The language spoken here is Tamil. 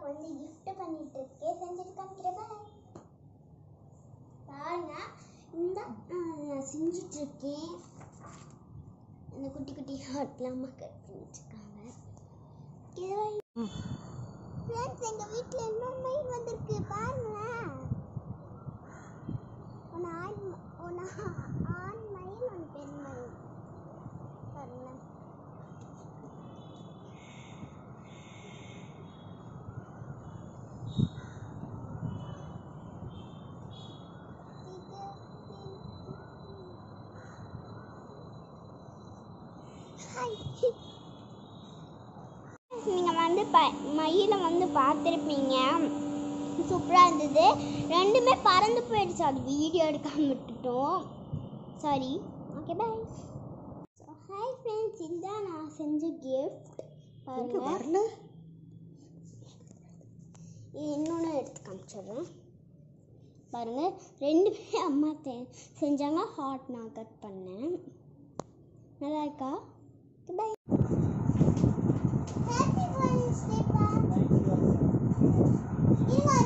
அம்மாவுக்கு வந்து gift பண்ணிட்டு இருக்கேன் செஞ்சுட்டு காமிக்கிறேன் பாய் பாருங்க இந்த ஆஹ், நான் செஞ்சுட்டு இருக்கேன் இந்த குட்டி குட்டி ஹார்ட்லாம் அம்மா கட் பண்ணிட்டு இருக்காங்க ஃப்ரெண்ட்ஸ் எங்கள் வீட்டில் இன்னொரு மயில் வந்திருக்கு பாருங்களேன் ஒன்று ஆண் ஒன்று ஆண் மயில் ஒன்று பெண் மயில் பாருங்களேன் நீங்கள் வந்து ப மயிலை வந்து பார்த்துருப்பீங்க சூப்பராக இருந்தது ரெண்டுமே பறந்து போயிடுச்சு அது வீடியோ எடுக்காம விட்டுட்டோம் sorry okay bye hi friends இதுதான் நான் செஞ்ச கிஃப்ட் எங்க பாருங்க வரல இது இன்னொன்று எடுத்து காமிச்சிடுறேன் பாருங்க ரெண்டுமே அம்மா தெ- செஞ்சாங்க ஹாட் நான் கட் பண்ணேன் நல்லா இருக்கா பை ஹாப்பி வெட்னஸ்டே பா